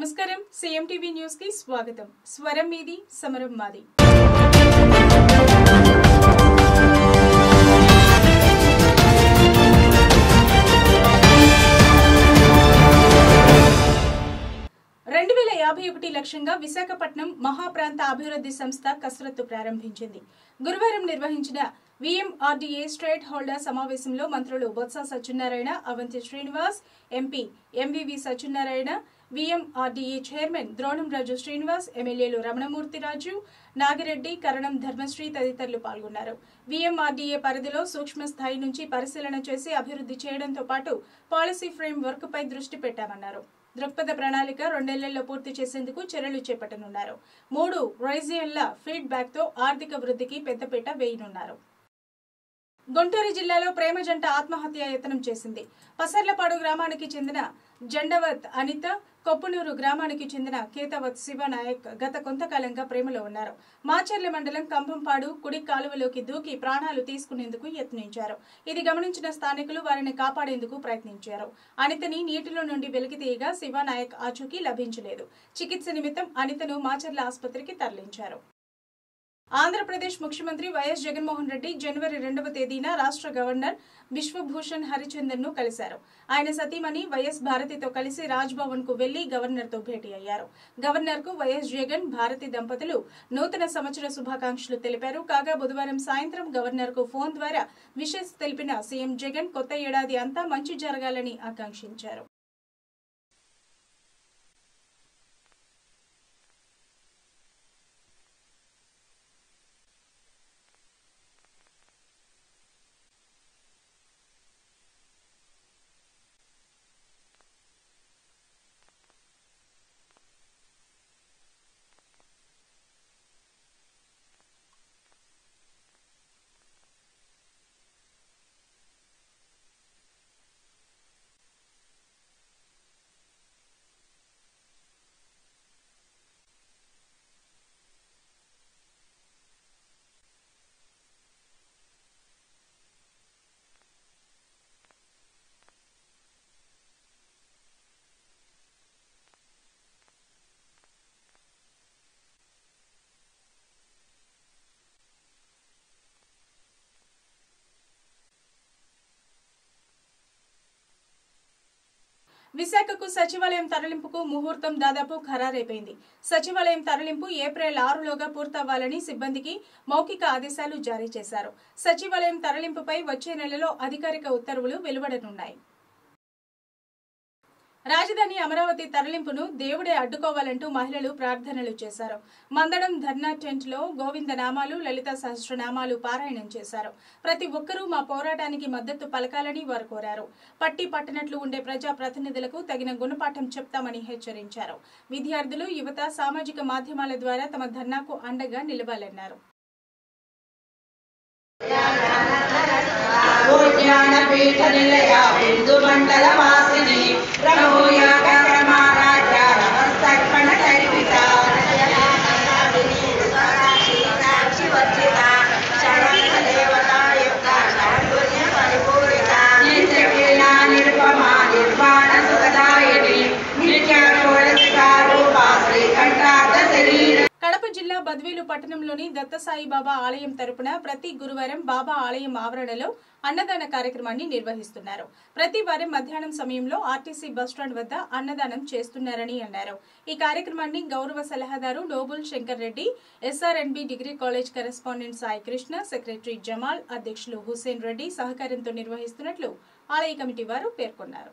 నమస్కారం CM TV news కి స్వాగతం స్వరం మీది సమరం మాది రెండు వేల యాభై ఒకటి లక్ష్యంగా విశాఖపట్నం మహాప్రాంత అభివృద్ధి సంస్థ కసరత్తు ప్రారంభించింది గురువారం నిర్వహించిన విఎంఆర్డీఏ స్టేట్ హోల్డర్ సమావేశంలో మంత్రులు Botsa Satyanarayana Avanthi Srinivas MP MVV Satyanarayana VMRDA chairman Dronamraju Srinivas ఎమ్మెల్యేలు రమణమూర్తిరాజు నాగిరెడ్డి కరణం ధర్మశ్రీ తదితరులు పాల్గొన్నారు విఎంఆర్డీఏ పరిధిలో సూక్ష్మ స్థాయి నుంచి పరిశీలన చేసి అభివృద్ధి చేయడంతో పాటు పాలసీ ఫ్రేమ్ వర్క్ పై దృష్టి పెట్టామన్నారు దృక్పథ ప్రణాళిక రెండేళ్లలో పూర్తి చేసేందుకు చర్యలు చేపట్టనున్నారు మూడు రైజియన్ల ఫీడ్బ్యాక్ తో ఆర్థిక వృద్ధికి పెద్దపీట వేయనున్నారు గుంటూరు జిల్లాలో ప్రేమ జంట ఆత్మహత్య యత్నం చేసింది పసర్లపాడు గ్రామానికి చెందిన జండవత్ అనిత కొప్పునూరు గ్రామానికి చెందిన కేతవత్ శివనాయక్ గత కొంతకాలంగా ప్రేమలో ఉన్నారు మాచర్ల మండలం కంభంపాడు కుడి కాలువలోకి దూకి ప్రాణాలు తీసుకునేందుకు యత్నించారు ఇది గమనించిన స్థానికులు వారిని కాపాడేందుకు ప్రయత్నించారు అనితని నీటిలో నుండి వెలికితీయగా శివనాయక్ ఆచూకీ లభించలేదు చికిత్స నిమిత్తం అనితను మాచర్ల ఆసుపత్రికి తరలించారు ఆంధ్రప్రదేశ్ ముఖ్యమంత్రి వైఎస్ జగన్మోహన్ రెడ్డి జనవరి రెండవ తేదీన రాష్ట్ర గవర్నర్ బిశ్వభూషణ్ హరిచందన్ ను కలిశారు ఆయన సతీమణి వైఎస్ భారతితో కలిసి రాజ్భవన్ కు వెళ్లి గవర్నర్ తో భేటీ అయ్యారు గవర్నర్ కు వైఎస్ జగన్ భారతి దంపతులు నూతన సంవత్సర శుభాకాంక్షలు తెలిపారు కాగా బుధవారం సాయంత్రం గవర్నర్ కు ఫోన్ ద్వారా విషెస్ తెలిపిన సీఎం జగన్ కొత్త ఏడాది అంతా మంచి జరగాలని ఆకాంక్షించారు విశాఖకు సచివాలయం తరలింపుకు ముహూర్తం దాదాపు ఖరారైపోయింది సచివాలయం తరలింపు ఏప్రిల్ ఆరులోగా పూర్తవ్వాలని సిబ్బందికి మౌఖిక ఆదేశాలు జారీ చేశారు సచివాలయం తరలింపుపై వచ్చే నెలలో అధికారిక ఉత్తర్వులు వెలువడనున్నాయి రాజధాని అమరావతి తరలింపును దేవుడే అడ్డుకోవాలంటూ మహిళలు ప్రార్థనలు చేశారు మందడం ధర్నా టెంట్ లో గోవింద నామాలు లలిత సహస్రనామాలు పారాయణం చేశారు ప్రతి ఒక్కరూ మా పోరాటానికి మద్దతు పలకాలని వారు కోరారు పట్టి పట్టనట్లు ఉండే ప్రజా ప్రతినిధులకు తగిన గుణపాఠం చెప్తామని హెచ్చరించారు విద్యార్థులు యువత సామాజిక మాధ్యమాల ద్వారా తమ ధర్నాకు అండగా నిలవాలన్నారు జ్ఞానపీఠ నిలయ బిందు మండల వాసిని ప్రమోయ కరమారాధ్య నమస్తర్పణ కల్పిత నిరుపమా నిర్వాణ సుఖదాయిని నిత్య రూపా శ్రీకంఠార్థ శరీర కడప జిల్లా బద్వేలు పట్టణంలోని దత్తసాయి బాబా ఆలయం తరపున ప్రతి గురువారం బాబా ఆలయం ఆవరణలో అన్నదాన కార్యక్రమాన్ని నిర్వహిస్తున్నారు ప్రతి వారం మధ్యాహ్నం సమయంలో ఆర్టీసీ బస్టాండ్ వద్ద అన్నదానం చేస్తున్నారని అన్నారు ఈ కార్యక్రమాన్ని గౌరవ సలహాదారు Noble Shankar Reddy SRNB degree college correspondent Sai Krishna secretary Jamal అధ్యక్షులు హుసేన్ రెడ్డి సహకారంతో నిర్వహిస్తున్నట్లు ఆలయ కమిటీ వారు పేర్కొన్నారు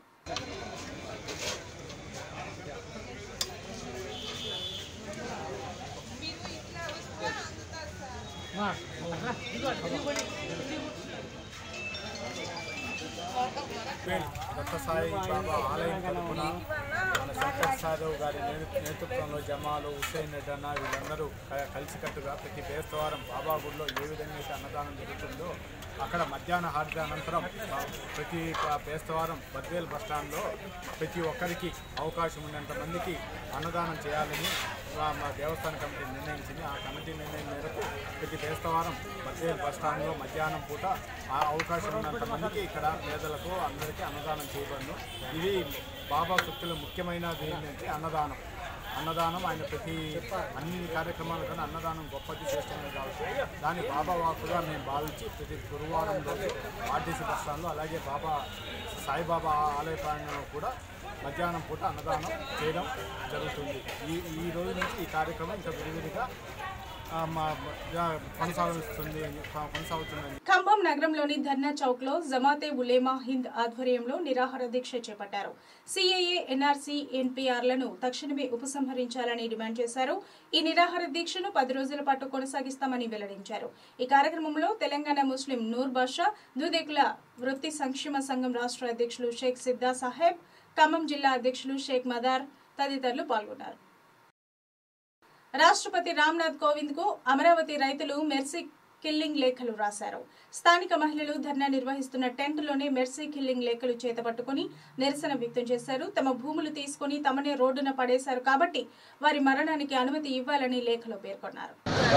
పేల్ దత్త సాయి బాబా ఆలయం తరపున మన శంకర్ సాధవ్ గారి నేతృ- నేతృత్వంలో జమాలు హుసేన్ రెడ్డి అన్న వీళ్ళందరూ క- కలిసికట్టుగా ప్రతి బేస్తవారం బాబా గుడిలో ఏ విధంగా అయితే అన్నదానం జరుగుతుందో అక్కడ మధ్యాహ్న హారతి అనంతరం ఆ, ప్రతి ప- బేస్తవారం బద్వేల్ బస్టాండ్లో ప్రతి ఒక్కరికి అవకాశం ఉన్నంత మందికి అన్నదానం చేయాలని మా మా దేవస్థాన కమిటీ నిర్ణయించింది ఆ కమిటీ నిర్ణయం మేరకు ప్రతి బేస్తవారం బద్వేల్ బస్టాండ్లో మధ్యాహ్నం పూట ఆ అవకాశం ఉన్నంత మందికి ఇక్కడ పేదలకు అందరికీ అన్నదానం చేయబడను ఇది బాబా భక్తుల ముఖ్యమైనది ఏంటంటే అన్నదానం అన్నదానం ఆయన ప్రతి అన్ని కార్యక్రమాల కన్నా అన్నదానం గొప్పది చేస్తున్నారు కాబట్టి దాన్ని బాబా వాకుగా మేము భావించి ప్రతి గురువారం రోజు ఆర్టీసీ బస్ స్టాండ్లో అలాగే బాబా సాయిబాబా ఆలయ ప్రాంగణంలో కూడా మధ్యాహ్నం పూట అన్నదానం చేయడం జరుగుతుంది ఈ ఈ రోజు నుంచి ఈ కార్యక్రమం ఇంకా విరివిరిగా ఆ, మా మా- కొనసాగుతుంది కొనసాగుతుందని ఖమ్మం నగరంలోని ధర్నా చౌక్ లో జమాతే ఉలేమా హింద్ ఆధ్వర్యంలో నిరాహార దీక్ష చేపట్టారు సిఏఏ ఎన్ఆర్సీ ఎన్పీఆర్లను తక్షణమే ఉపసంహరించాలని డిమాండ్ చేశారు ఈ నిరాహార దీక్షను పది రోజుల పాటు కొనసాగిస్తామని వెల్లడించారు ఈ కార్యక్రమంలో తెలంగాణ ముస్లిం నూర్ బాషా దూదేకుల వృత్తి సంక్షేమ సంఘం రాష్ట్ర అధ్యక్షులు షేక్ సిద్దా సాహెబ్ ఖమ్మం జిల్లా అధ్యక్షులు షేక్ మదార్ తదితరులు పాల్గొన్నారు రాష్ట్రపతి రామ్నాథ్ కోవింద్ కు అమరావతి రైతులు మెర్సీ కిల్లింగ్ లేఖలు రాశారు స్థానిక మహిళలు ధర్నా నిర్వహిస్తున్న టెంట్లోనే మెర్సీ కిల్లింగ్ లేఖలు చేతపట్టుకుని నిరసన వ్యక్తం చేశారు తమ భూములు తీసుకుని తమనే రోడ్డున పడేశారు కాబట్టి వారి మరణానికి అనుమతి ఇవ్వాలని లేఖలో పేర్కొన్నారు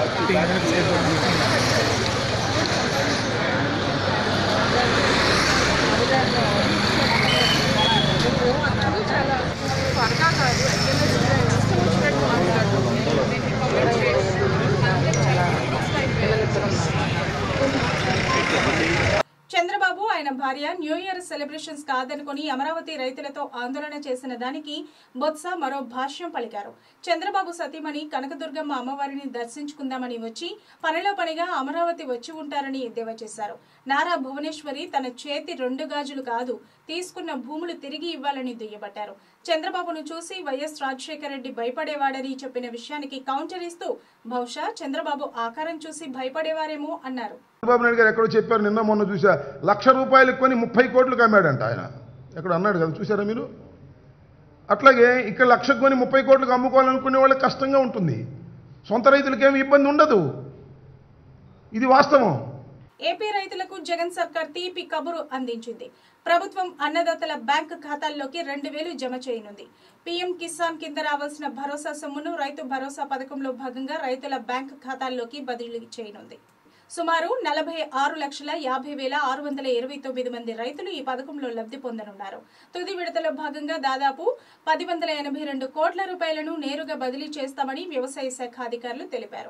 చంద్రబాబు ఆయన భార్య న్యూ ఇయర్ సెలబ్రేషన్స్ కాదనుకుని అమరావతి రైతులతో ఆందోళన చేసిన దానికి బొత్స మరో భాష్యం పలికారు చంద్రబాబు సతీమణి కనకదుర్గమ్మ అమ్మవారిని దర్శించుకుందామని వచ్చి పనిలో పనిగా అమరావతి వచ్చి ఉంటారని ఎద్దేవా చేశారు నారా భువనేశ్వరి తన చేతి రెండు గాజులు కాదు తీసుకున్న భూములు తిరిగి ఇవ్వాలని దుయ్యబట్టారు చంద్రబాబును చూసి వైఎస్ రాజశేఖర రెడ్డి భయపడేవాడని చెప్పిన విషయానికి కౌంటర్ ఇస్తూ బహుశా చంద్రబాబు ఆకారం చూసి భయపడేవారేమో అన్నారు చంద్రబాబు నాయుడు గారు ఎక్కడో చెప్పారు నిన్న మొన్న చూసా లక్ష రూపాయలు కొని ముప్పై కోట్లకు అమ్మాడంట ఆయన ఎక్కడ అన్నాడు కదా చూసారా మీరు అట్లాగే ఇక్కడ లక్ష కొని ముప్పై కోట్లకు అమ్ముకోవాలనుకునే వాళ్ళకి కష్టంగా ఉంటుంది సొంత రైతులకేమి ఇబ్బంది ఉండదు ఇది వాస్తవం ఏపీ రైతులకు జగన్ సర్కార్ తీపి కబురు అందించింది ప్రభుత్వం అన్నదాతల బ్యాంక్ ఖాతాల్లోకి రెండు వేలు జమ చేయనుంది పీఎం కిసాన్ కింద రావాల్సిన భరోసా సొమ్మును రైతు భరోసా పథకంలో భాగంగా రైతుల బ్యాంక్ ఖాతాల్లోకి బదిలీ చేయనుంది సుమారు నలభై ఆరు లక్షల యాభై వేల ఆరు వందల ఇరవై తొమ్మిది మంది రైతులు ఈ పథకంలో లబ్ధి పొందనున్నారు తుది విడతలో భాగంగా దాదాపు పది వందల ఎనభై రెండు కోట్ల రూపాయలను నేరుగా బదిలీ చేస్తామని వ్యవసాయ శాఖ అధికారులు తెలిపారు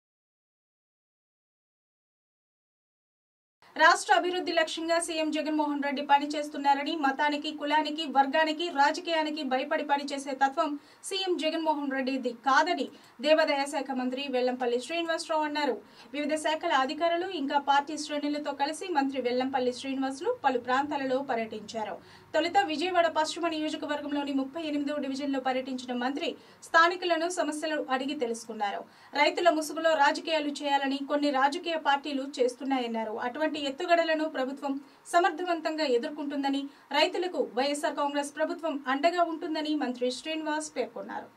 రాష్ట్ర అభివృద్ధి లక్ష్యంగా సీఎం జగన్మోహన్ రెడ్డి పనిచేస్తున్నారని మతానికి కులానికి వర్గానికి రాజకీయానికి భయపడి పనిచేసే తత్వం సీఎం జగన్మోహన్ రెడ్డిది కాదని దేవాదాయ శాఖ మంత్రి వెల్లంపల్లి శ్రీనివాసరావు అన్నారు వివిధ శాఖల అధికారులు ఇంకా పార్టీ శ్రేణులతో కలిసి మంత్రి వెల్లంపల్లి శ్రీనివాసులు పలు ప్రాంతాలలో పర్యటించారు తొలుత విజయవాడ పశ్చిమ నియోజకవర్గంలోని ముప్పై ఎనిమిదవ డివిజన్లో పర్యటించిన మంత్రి స్థానికులను సమస్యలు అడిగి తెలుసుకున్నారు రైతుల ముసుగులో రాజకీయాలు చేయాలని కొన్ని రాజకీయ పార్టీలు చేస్తున్నాయన్నారు అటువంటి ఎత్తుగడలను ప్రభుత్వం సమర్థవంతంగా ఎదుర్కొంటుందని రైతులకు వైఎస్ఆర్ కాంగ్రెస్ ప్రభుత్వం అండగా ఉంటుందని మంత్రి శ్రీనివాస్ పేర్కొన్నారు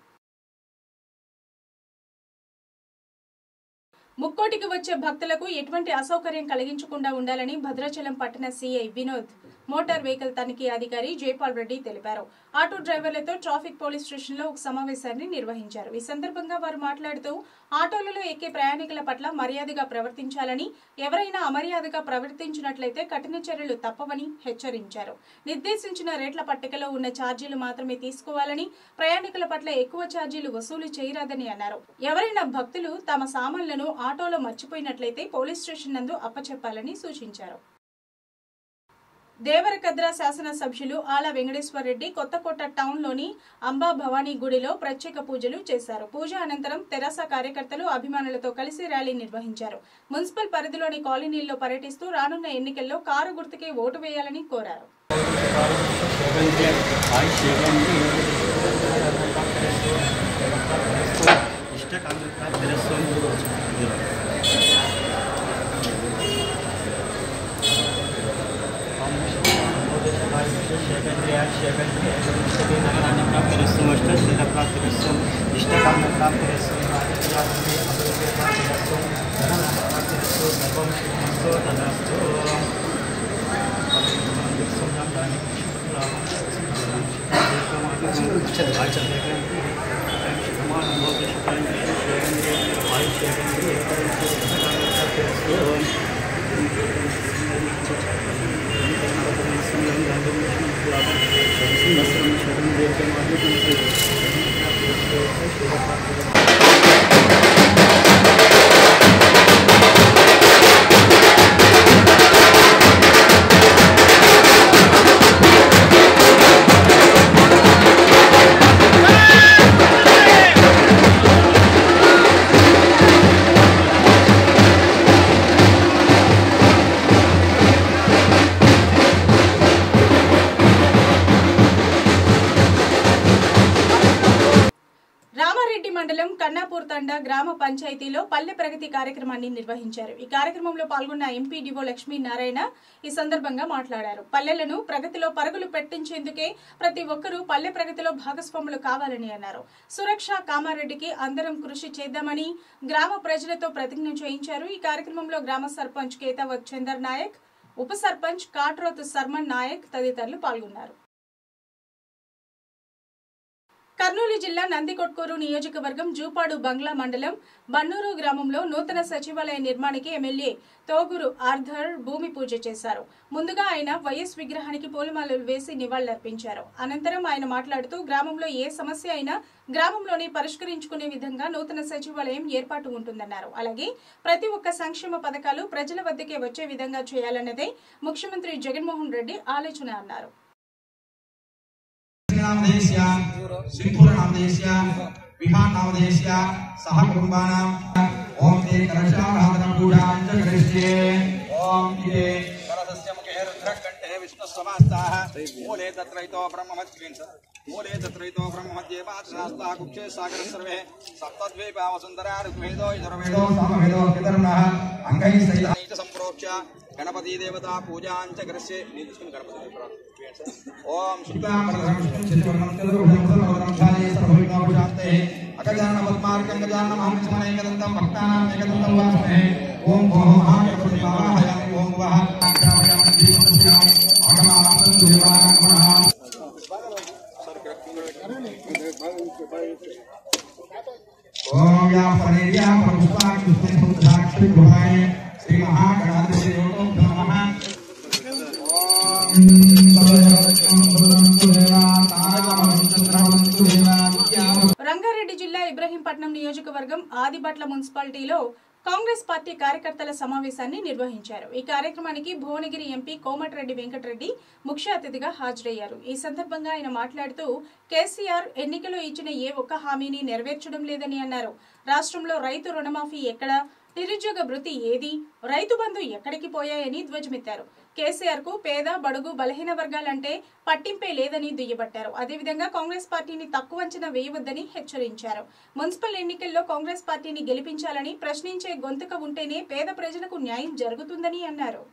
ముక్కోటికి వచ్చే భక్తులకు ఎటువంటి అసౌకర్యం కలిగించకుండా ఉండాలని భద్రాచలం పట్టణ సీఐ వినోద్ మోటార్ వెహికల్ తనిఖీ అధికారి జైపాల్ రెడ్డి తెలిపారు ఆటో డ్రైవర్లతో ట్రాఫిక్ పోలీస్ స్టేషన్ లో ఒక సమావేశాన్ని నిర్వహించారు ఈ సందర్భంగా వారు మాట్లాడుతూ ఆటోలలో ఎక్కే ప్రయాణికుల పట్ల మర్యాదగా ప్రవర్తించాలని ఎవరైనా అమర్యాదగా ప్రవర్తించినట్లయితే కఠిన చర్యలు తప్పవని హెచ్చరించారు నిర్దేశించిన రేట్ల పట్టికలో ఉన్న ఛార్జీలు మాత్రమే తీసుకోవాలని ప్రయాణికుల పట్ల ఎక్కువ ఛార్జీలు వసూలు చేయరాదని అన్నారు ఎవరైనా భక్తులు తమ సామాన్లను ఆటోలో మర్చిపోయినట్లయితే పోలీస్ స్టేషన్ నందు అప్పచెప్పాలని సూచించారు దేవరకద్ర శాసనసభ్యులు ఆల వెంకటేశ్వర రెడ్డి కొత్తకోట టౌన్ లోని అంబా భవానీ గుడిలో ప్రత్యేక పూజలు చేశారు పూజ అనంతరం తెరాస కార్యకర్తలు అభిమానులతో కలిసి ర్యాలీ నిర్వహించారు మున్సిపల్ పరిధిలోని కాలనీల్లో పర్యటిస్తూ రానున్న ఎన్నికల్లో కారు గుర్తుకే ఓటు వేయాలని కోరారు Thank you. రామారెడ్డి మండలం కన్నాపూర్ తండా గ్రామ పంచాయతీలో పల్లె ప్రగతి కార్యక్రమాన్ని నిర్వహించారు ఈ కార్యక్రమంలో పాల్గొన్న ఎంపీడీఓ లక్ష్మీనారాయణ ఈ సందర్భంగా మాట్లాడారు పల్లెలను ప్రగతిలో పరుగులు పెట్టించేందుకే ప్రతి ఒక్కరూ పల్లె ప్రగతిలో భాగస్వాములు కావాలని అన్నారు సురక్ష కామారెడ్డికి అందరం కృషి చేద్దామని గ్రామ ప్రజలతో ప్రతిజ్ఞ చేయించారు ఈ కార్యక్రమంలో గ్రామ సర్పంచ్ కేతావత్ చందర్ నాయక్ ఉప సర్పంచ్ కాట్రోత్ సర్మన్ నాయక్ తదితరులు పాల్గొన్నారు కర్నూలు జిల్లా నందికొట్కూరు నియోజకవర్గం జూపాడు బంగ్లా మండలం బన్నూరు గ్రామంలో నూతన సచివాలయ నిర్మాణానికి ఎమ్మెల్యే తోగురు ఆర్థర్ భూమి పూజ చేశారు ముందుగా ఆయన వైఎస్ విగ్రహానికి పూలమాలలు వేసి నివాళులర్పించారు అనంతరం ఆయన మాట్లాడుతూ గ్రామంలో ఏ సమస్య అయినా గ్రామంలోనే పరిష్కరించుకునే విధంగా నూతన సచివాలయం ఏర్పాటు ఉంటుందన్నారు అలాగే ప్రతి ఒక్క సంక్షేమ పథకాలు ప్రజల వద్దకే వచ్చే విధంగా చేయాలన్నదే ముఖ్యమంత్రి జగన్మోహన్ రెడ్డి ఆలోచన అన్నారు नामधेयस्य श्रीपुरनामधेयस्य विहानामधेयस्य सह कुटुम्बानां ॐ ते कलशाराधनपूजाञ्जलिकरिष्ये ॐ इदे कलशस्य मुखे रुद्रकण्ठे विष्णुस्वमास्ताः मूले तत्रैतो ब्रह्ममत्क्लीन् मूले तत्रैतो ब्रह्ममध्ये पात्रशास्ताः कुक्षे सागरः सर्वे सप्तद्वीपा वसुन्धरा ऋग्वेदो यजुर्वेदो सामवेदो केतरुणः अङ्गैः सहितैः च सम्प्रोक्ष्य गणपति देवता पूजाञ्च करिष्ये नीतिष्किं गणपति देवता ఓం అగజానవత్మార్గం గజాన మహావిష్మనేకదంతం భక్తానాం ఏకదంతం వాస్మే ఓం ఓం మహాగణపతి వాహయామి ఓం వహ ఆగమానందం దేవానాగమనః ఓం యా పరేర్యా పరపుష్పాకి దుస్తే సాక్షి గృహాయ శ్రీ మహాగణాధిపతి యోగం నమః రంగారెడ్డి జిల్లా ఇబ్రహీంపట్నం నియోజకవర్గం ఆదిబట్ల మున్సిపాలిటీలో కాంగ్రెస్ పార్టీ కార్యకర్తల సమావేశాన్ని నిర్వహించారు ఈ కార్యక్రమానికి భువనగిరి ఎంపీ కోమటిరెడ్డి వెంకటరెడ్డి ముఖ్య అతిథిగా హాజరయ్యారు ఈ సందర్భంగా ఆయన మాట్లాడుతూ కేసీఆర్ ఎన్నికలో ఇచ్చిన ఏ ఒక్క హామీని నెరవేర్చడం లేదని అన్నారు రాష్ట్రంలో రైతు రుణమాఫీ ఎక్కడ నిరుద్యోగ భృతి ఏది రైతు బంధు ఎక్కడికి పోయాయని ధ్వజమెత్తారు కేసీఆర్ కు పేద బడుగు బలహీన వర్గాలంటే పట్టింపే లేదని దుయ్యబట్టారు అదేవిధంగా కాంగ్రెస్ పార్టీని తక్కువ అంచనా వేయవద్దని హెచ్చరించారు మున్సిపల్ ఎన్నికల్లో కాంగ్రెస్ పార్టీని గెలిపించాలని ప్రశ్నించే గొంతుక ఉంటేనే పేద ప్రజలకు న్యాయం జరుగుతుందని అన్నారు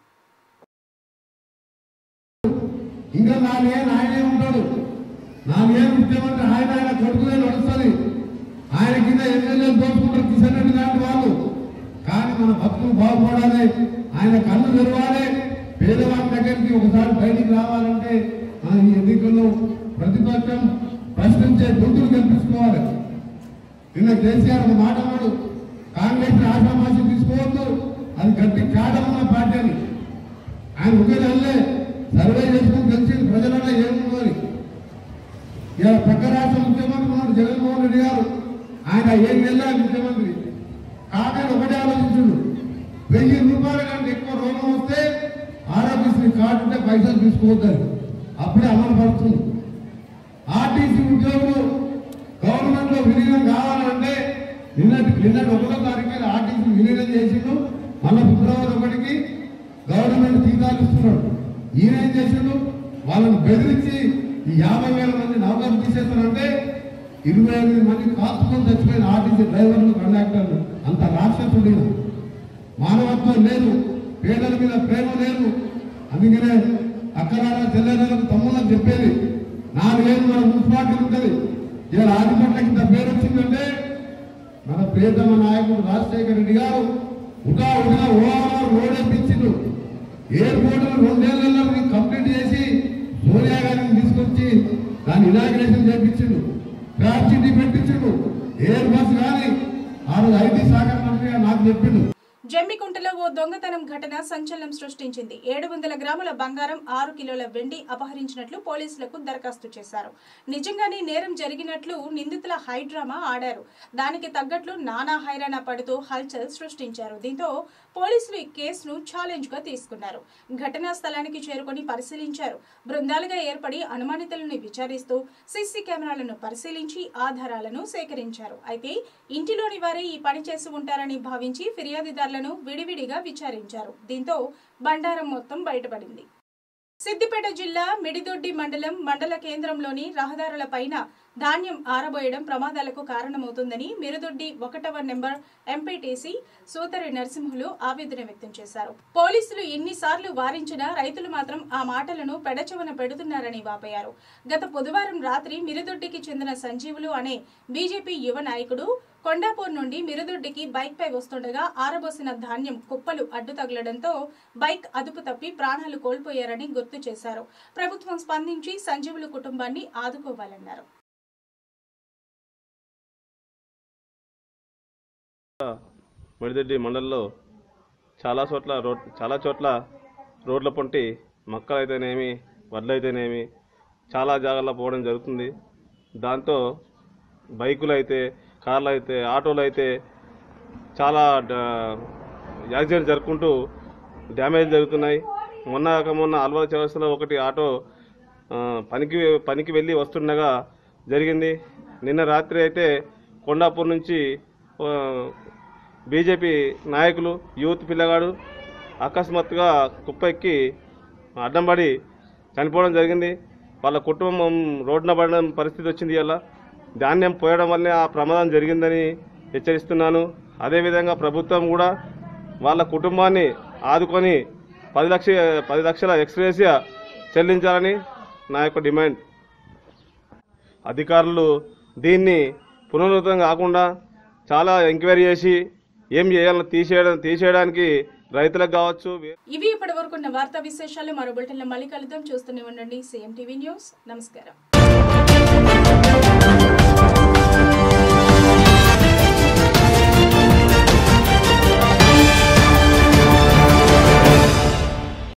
ఇంకా నాలుగేళ్ళు ఆయనే ఉంటాడు నాలుగేళ్ళు ముఖ్యమంత్రి ఆయన ఆయన కొడుకులే నడుస్తుంది ఆయన కింద ఎమ్మెల్యేలు దోచుకుంటారు కిషన్ రెడ్డి లాంటి వాళ్ళు కానీ మన బతుకులు బాగుపడాలి ఆయన కళ్ళు తెరవాలి పేదవాళ్ళ దగ్గరికి ఒకసారి బయటికి రావాలంటే మన ఈ ఎన్నికల్లో ప్రతిపక్షం ప్రశ్నించే గొంతులు కల్పించుకోవాలి నిన్న కేసీఆర్ ఒక మాట అన్నాడు కాంగ్రెస్ ఆశామాషి తీసుకోవద్దు అది గట్టి కాడమన్న పార్టీ అని ఆయన ఒకే నెలలే సర్వే చేసుకుని తెలిసింది ప్రజలలో ఏముందో అని ఇలా పక్క రాష్ట్ర ముఖ్యమంత్రి ఉన్నాడు జగన్మోహన్ రెడ్డి గారు ఆయన ఏం నెలల ముఖ్యమంత్రి కాదని ఒకటే ఆలోచించుడు వెయ్యి రూపాయల కంటే ఎక్కువ రోగం వస్తే ఆరోగ్యశ్రీ కార్డు ఉంటే పైసలు తీసుకోవద్దని అప్పుడే అమలు పడుతుంది ఆర్టీసీ ఉద్యోగులు గవర్నమెంట్ లో విలీనం కావాలంటే నిన్నటి నిన్నటి ఒకటో తారీఖు ఆర్టీసీ విలీనం చేసిండు మళ్ళీ ఫిబ్రవరి ఒకటికి గవర్నమెంట్ జీతాలు ఇస్తున్నాడు ఈయన ఏం చేసిండు వాళ్ళని బెదిరించి ఈ యాభై వేల మంది నౌకర్లు తీసేస్తారంటే ఇరవై ఎనిమిది మంది కాల్చుకొని చచ్చిపోయిన ఆర్టీసీ డ్రైవర్లు కండక్టర్లు అంత రాక్షసుడు ఈయన. మానవత్వం లేదు పేదల మీద ప్రేమ లేదు అందుకనే అక్కడారా చెల్లెలకు తమ్ముళ్ళని చెప్పేది నాలుగేళ్ళు మన మున్సిపాలిటీ ఉంటుంది ఇలా ఆదిపట్లకి ఇంత పేరు వచ్చిందంటే మన ప్రియతమ నాయకుడు రాజశేఖర రెడ్డి గారు ఉటా ఉటా ఓఆర్ఆర్ రోడ్ వేయించిండు ఎయిర్పోర్ట్ రెండేళ్లలో కంప్లీట్ చేసి సోనియా గారిని తీసుకొచ్చి దాన్ని ఇనాగ్రేషన్ చేయించిండు క్రాఫ్ సిటీ పెట్టించిండు ఎయిర్ బస్ కానీ ఆ రోజు ఐటీ శాఖ మంత్రిగా నాకు చెప్పిండు జమ్మికుంటలో ఓ దొంగతనం ఘటన సంచలనం సృష్టించింది ఏడు వందల గ్రాముల బంగారం ఆరు కిలోల వెండి అపహరించినట్లు పోలీసులకు దరఖాస్తు చేశారు నిజంగానే నేరం జరిగినట్లు నిందితుల హైడ్రామా ఆడారు దానికి తగ్గట్లు నానా హైరాణ పడుతూ హల్చల్ సృష్టించారు దీంతో పోలీసులు ఈ కేసును ఛాలెంజ్ గా తీసుకున్నారు ఘటనా స్థలానికి చేరుకొని పరిశీలించారు బృందాలుగా ఏర్పడి అనుమానితులను విచారిస్తూ సీసీ కెమెరాలను పరిశీలించి ఆధారాలను సేకరించారు అయితే ఇంటిలోని వారే ఈ పని చేసి ఉంటారని భావించి ఫిర్యాదుదారులను విడివిడిగా విచారించారు దీంతో బండారం మొత్తం బయటపడింది సిద్దిపేట జిల్లా మిడిదొడ్డి మండలం మండల కేంద్రంలోని రహదారులపైన ధాన్యం ఆరబోయడం ప్రమాదాలకు కారణమవుతుందని మిరుదొడ్డి ఒకటవ నెంబర్ ఎంపీటీసీ సూతరి నరసింహులు ఆవేదన వ్యక్తం చేశారు పోలీసులు ఎన్నిసార్లు వారించినా రైతులు మాత్రం ఆ మాటలను పెడచెవన పెడుతున్నారని వాపోయారు గత బుధవారం రాత్రి మిరుదొడ్డికి చెందిన సంజీవులు అనే బీజేపీ యువ నాయకుడు కొండాపూర్ నుండి మిరుదొడ్డికి బైక్ పై వస్తుండగా ఆరబోసిన ధాన్యం కుప్పలు అడ్డు తగలడంతో బైక్ అదుపు తప్పి ప్రాణాలు కోల్పోయారని గుర్తు చేశారు ప్రభుత్వం స్పందించి సంజీవులు కుటుంబాన్ని ఆదుకోవాలన్నారు మిడిదొడ్డి మండలంలో చాలా చోట్ల రోడ్ చాలా చోట్ల రోడ్ల పొంటి మొక్కలు అయితేనేమి వడ్లు అయితేనేమి చాలా జాగాల్లో పోవడం జరుగుతుంది దాంతో బైకులు అయితే కార్లు అయితే ఆటోలు అయితే చాలా డ- యాక్సిడెంట్ జరుపుకుంటూ డ్యామేజ్ జరుగుతున్నాయి మొన్న కాక మొన్న అల్వాల చౌరస్తలో ఒకటి ఆటో ఆ, పనికి పనికి వెళ్ళి వస్తుండగా జరిగింది నిన్న రాత్రి అయితే కొండాపూర్ నుంచి ఆ, బీజేపీ నాయకులు యూత్ పిల్లగాడు అకస్మాత్తుగా కుప్ప ఎక్కి అడ్డం పడి చనిపోవడం జరిగింది వాళ్ళ కుటుంబం రోడ్డున పడడం పరిస్థితి వచ్చింది ఇలా ధాన్యం పోయడం వల్లే ఆ ప్రమాదం జరిగిందని హెచ్చరిస్తున్నాను అదేవిధంగా ప్రభుత్వం కూడా వాళ్ళ కుటుంబాన్ని ఆదుకొని పది లక్ష పది లక్షల ఎక్స్గ్రేసియా చెల్లించాలని నా యొక్క డిమాండ్ అధికారులు దీన్ని పునరుద్ధం కాకుండా చాలా ఎంక్వైరీ చేసి ఏం చేయాలో తీసేయడం తీసేయడానికి రైతులకు కావచ్చు ఇవి ఇప్పటి వరకున్న వార్తా విశేషాలు మరో బులెటిన్లో మళ్ళీ కలుద్దాం చూస్తూనే ఉండండి సీఎం టీవీ న్యూస్ నమస్కారం